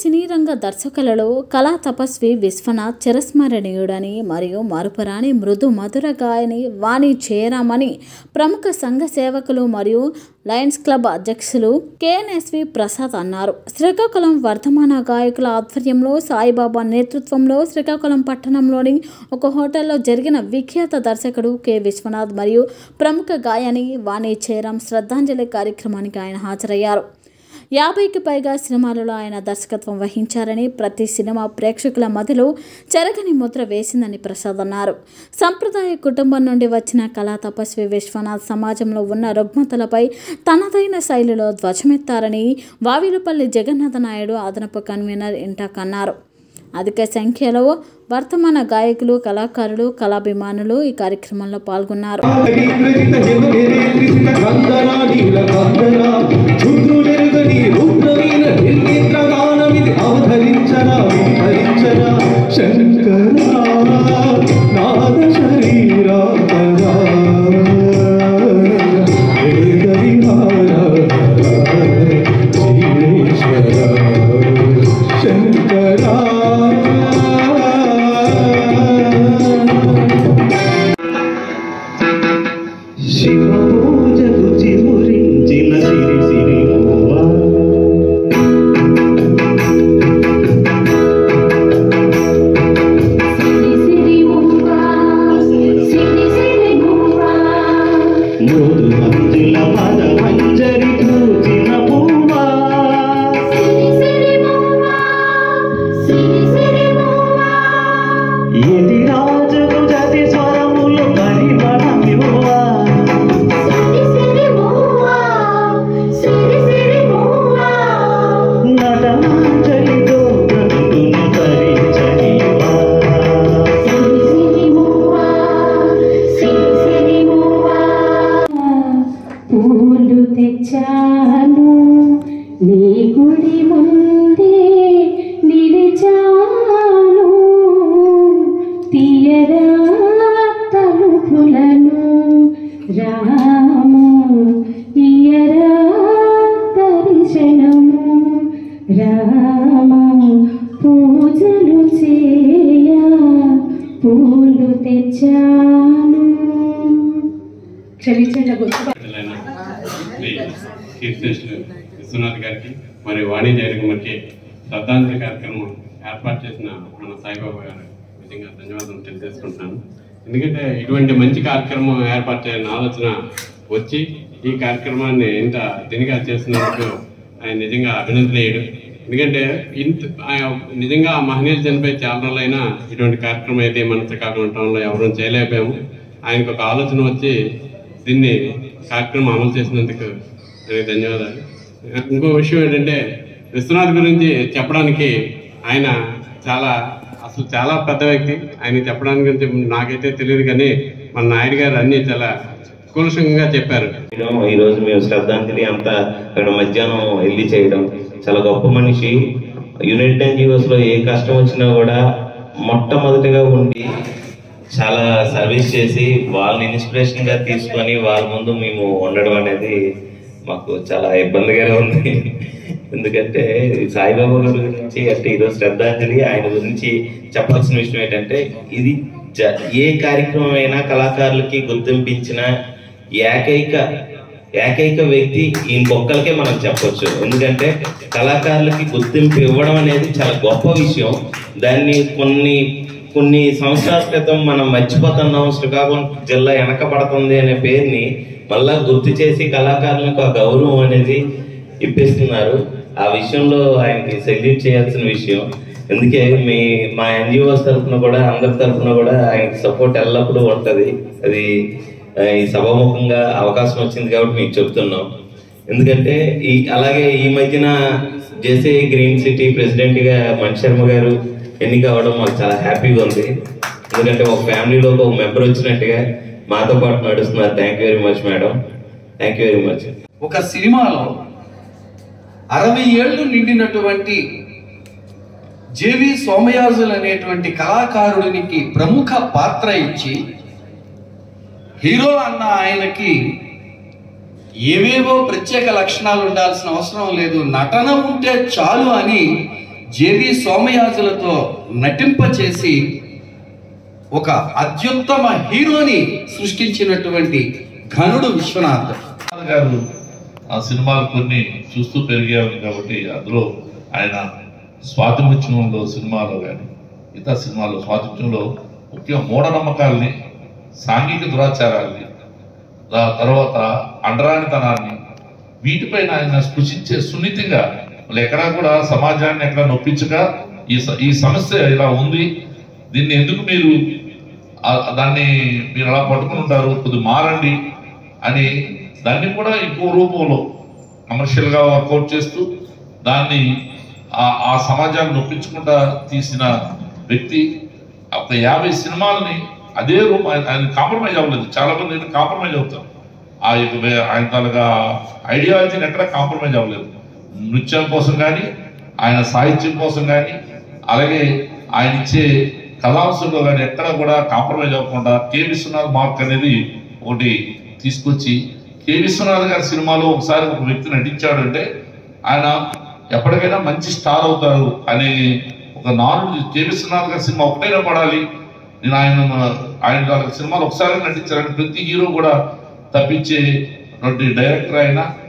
సినీ రంగ దర్శకులలో కళా తపస్వి విశ్వనాథ్ చిరస్మరణీయుడని మరియు మరుపురాని మృదు మధుర గాయని వాణి జయరామని ప్రముఖ సంఘ సేవకులు మరియు లయన్స్ క్లబ్ అధ్యక్షులు కేఎన్ఎస్వి ప్రసాద్ అన్నారు శ్రీకాకుళం వర్ధమాన గాయకుల ఆధ్వర్యంలో సాయిబాబా నేతృత్వంలో శ్రీకాకుళం పట్టణంలోని ఒక హోటల్లో జరిగిన విఖ్యాత దర్శకుడు కె విశ్వనాథ్ మరియు ప్రముఖ గాయని వాణి జయరాం శ్రద్ధాంజలి కార్యక్రమానికి ఆయన హాజరయ్యారు యాభైకి పైగా సినిమాలలో ఆయన దర్శకత్వం వహించారని ప్రతి సినిమా ప్రేక్షకుల మదిలో చెరగని ముద్ర వేసిందని ప్రసాద్ అన్నారు సంప్రదాయ కుటుంబం నుండి వచ్చిన కళా తపస్వి విశ్వనాథ్ సమాజంలో ఉన్న రుగ్మతలపై తనదైన శైలిలో ధ్వజమెత్తారని వావిలపల్లి జగన్నాథ నాయుడు అదనపు కన్వీనర్ ఇంటాక్ అన్నారు అధిక సంఖ్యలో వర్తమాన గాయకులు కళాకారులు కళాభిమానులు ఈ కార్యక్రమంలో పాల్గొన్నారు అధికృత జగనిరేకృత కందనా నీల కందనా రుద్రుడెరుగని రుద్రవీణ నిర్మిత్రగానమిది అవధరించరా విధరించరా శంకరా నాద శరీరా పరా వేదవిహార జీవేశ్వర శంకరా శివ పూజకు చిమురించిన సిరి సిరి మూవా సిరి సిరి మువ్వా సిరి సిరి మువ్వా మృదు మంజుల పద మంజరి పూజిన పూవా సిరి సిరి మువ్వా సిరి సిరి మువ్వా ఎది రాజుకు జతి స్వరములు పరిమళమివ్వా సిరి సిరి మువ్వా సిరి సిరి మువ్వా నటనాంజలితో బ్రతుకును తరించనివా సిరి సిరి మువ్వా సిరి సిరి మువ్వా పూలు తెచ్చాను నీ గుడి ముందే నిలిచాను తీయరా తలుపులను రాము ఇయరా దర్శనము రామ పూజలు చేయ పూలు తెచ్చాను క్షమించండి గుర్తు పెద్దలైన శ్రీ చీఫ్ మినిస్టర్ విశ్వనాథ్ గారికి మరియు వాణి జయకుమార్కి శ్రద్ధాంజలి కార్యక్రమం ఏర్పాటు చేసిన మన సాయిబాబా గారు నిజంగా ధన్యవాదాలు తెలియజేసుకుంటున్నాను ఎందుకంటే ఇటువంటి మంచి కార్యక్రమం ఏర్పాటు చేయాలని ఆలోచన వచ్చి ఈ కార్యక్రమాన్ని ఇంత దీనిగా చేసినందుకు ఆయన నిజంగా అభినందనీయుడు ఎందుకంటే ఇంత ఆయన నిజంగా ఆ మహనీయులు చనిపోయి చాలా రోజులైనా ఇటువంటి కార్యక్రమం అయితే మన శ్రీకాకుళం టౌన్లో ఎవరూ చేయలేకపోయాము ఆయనకు ఒక ఆలోచన వచ్చి దీన్ని కార్యక్రమం అమలు చేసినందుకు ఆయనకు ధన్యవాదాలు ఇంకో విషయం ఏంటంటే విశ్వనాథ్ గురించి చెప్పడానికి ఆయన చాలా అసలు చాలా పెద్ద వ్యక్తి ఆయన చెప్పడానికి గురించి నాకైతే తెలియదు కానీ మన నాయుడు గారు అన్ని చాలా కూలసంగా చెప్పారు చేయడం ఈ రోజు మేము శ్రద్ధాంజలి అంతా అక్కడ మధ్యాహ్నం వెళ్ళి చేయడం చాలా గొప్ప మనిషి యునైటెడ్ ఎన్జిఓస్ లో ఏ కష్టం వచ్చినా కూడా మొట్టమొదటిగా ఉండి చాలా సర్వీస్ చేసి వాళ్ళని ఇన్స్పిరేషన్ గా తీసుకొని వాళ్ళ ముందు మేము ఉండడం అనేది మాకు చాలా ఇబ్బందిగానే ఉంది ఎందుకంటే సాయిబాబా గారి గురించి అంటే ఈరోజు శ్రద్ధాంజలి ఆయన గురించి చెప్పాల్సిన విషయం ఏంటంటే ఇది జ- ఏ కార్యక్రమం అయినా కళాకారులకి గుర్తింపించిన ఏకైక ఏకైక వ్యక్తి ఇంకొక్కరికే మనం చెప్పొచ్చు ఎందుకంటే కళాకారులకి గుర్తింపు ఇవ్వడం అనేది చాలా గొప్ప విషయం దాన్ని కొన్ని కొన్ని సంవత్సరాల క్రితం మనం మర్చిపోతున్నాం శ్రీకాకుళం జిల్లా వెనకబడుతుంది అనే పేరుని మళ్ళా గుర్తు చేసి కళాకారులకు ఆ గౌరవం అనేది ఇప్పిస్తున్నారు ఆ విషయంలో ఆయనకి సెల్యూట్ చేయాల్సిన విషయం అందుకే మీ మా ఎన్జిఓస్ తరఫున కూడా అందరి తరఫున కూడా ఆయనకి సపోర్ట్ ఎల్లప్పుడూ ఉంటది అది ఆ, ఈ సభాముఖంగా అవకాశం వచ్చింది కాబట్టి మీకు చెప్తున్నాం ఎందుకంటే ఈ అలాగే ఈ మధ్యన జేసీ గ్రీన్ సిటీ ప్రెసిడెంట్ గా మణి శర్మ గారు ఎన్నిక అవ్వడం మాకు చాలా హ్యాపీగా ఉంది ఎందుకంటే ఒక ఫ్యామిలీలో ఒక మెంబర్ వచ్చినట్టుగా మాతో పాటు నడుస్తున్నారు thank you very much madam thank you very much ఒక సినిమాలో అరవై ఏళ్ళు నిండినటువంటి జేవి సోమయాజులు అనేటువంటి కళాకారుడినికి ప్రముఖ పాత్ర ఇచ్చి హీరో అన్న ఆయనకి ఏవేవో ప్రత్యేక లక్షణాలు ఉండాల్సిన అవసరం లేదు నటన ఉంటే చాలు అని జేవి సోమయాజులతో నటింపచేసి ఒక అత్యుత్తమ హీరోని సృష్టించినటువంటి ఘనుడు విశ్వనాథ్ విశ్వనాథ్ గారు ఆ సినిమాలు కొన్ని చూస్తూ పెరిగారు కాబట్టి అందులో ఆయన స్వాతిముత్యంలో సినిమాలో కానీ ఇతర సినిమాలో స్వాతిముత్యంలో ముఖ్యంగా మూఢనమ్మకాల్ని సాంఘిక దురాచారాల్ని ఆ తర్వాత అండరానితనాన్ని వీటిపైన ఆయన స్పృశించే సున్నితంగా వాళ్ళు ఎక్కడా కూడా సమాజాన్ని ఎక్కడ నొప్పించక ఈ స- ఈ సమస్య ఇలా ఉంది దీన్ని ఎందుకు మీరు ఆ- దాన్ని మీరు అలా పట్టుకుని ఉంటారు కొద్దిగా మారండి అని దాన్ని కూడా ఇంకో రూపంలో కమర్షియల్గా వర్కౌట్ చేస్తూ దాన్ని ఆ- ఆ సమాజాన్ని నొప్పించుకుంటా తీసిన వ్యక్తి ఒక యాభై సినిమాలని అదే రూపం ఆయన- ఆయన కాంప్రమైజ్ అవ్వలేదు చాలా మంది అయితే కాంప్రమైజ్ అవుతారు ఆ యొక్క వే- ఆయన తాలూకా ఐడియాలజీని ఎక్కడ కాంప్రమైజ్ అవ్వలేదు నృత్యం కోసం కానీ ఆయన సాహిత్యం కోసం కానీ అలాగే ఆయన ఇచ్చే కథాంశంలో కానీ ఎక్కడ కూడా కాంప్రమైజ్ అవ్వకుండా కె విశ్వనాథ్ మార్క్ అనేది ఒకటి తీసుకొచ్చి కె విశ్వనాథ్ గారి సినిమాలో ఒకసారి ఒక వ్యక్తి నటించాడంటే ఆయన ఎప్పటికైనా మంచి స్టార్ అవుతారు అనే ఒక నానుడు కె విశ్వనాథ్ గారి సినిమా ఒకటైనా పడాలి నేను ఆయన ఆయన తాలూకా సినిమాలు ఒకసారి నటించాలని ప్రతి హీరో కూడా తప్పించేటువంటి డైరెక్టర్ ఆయన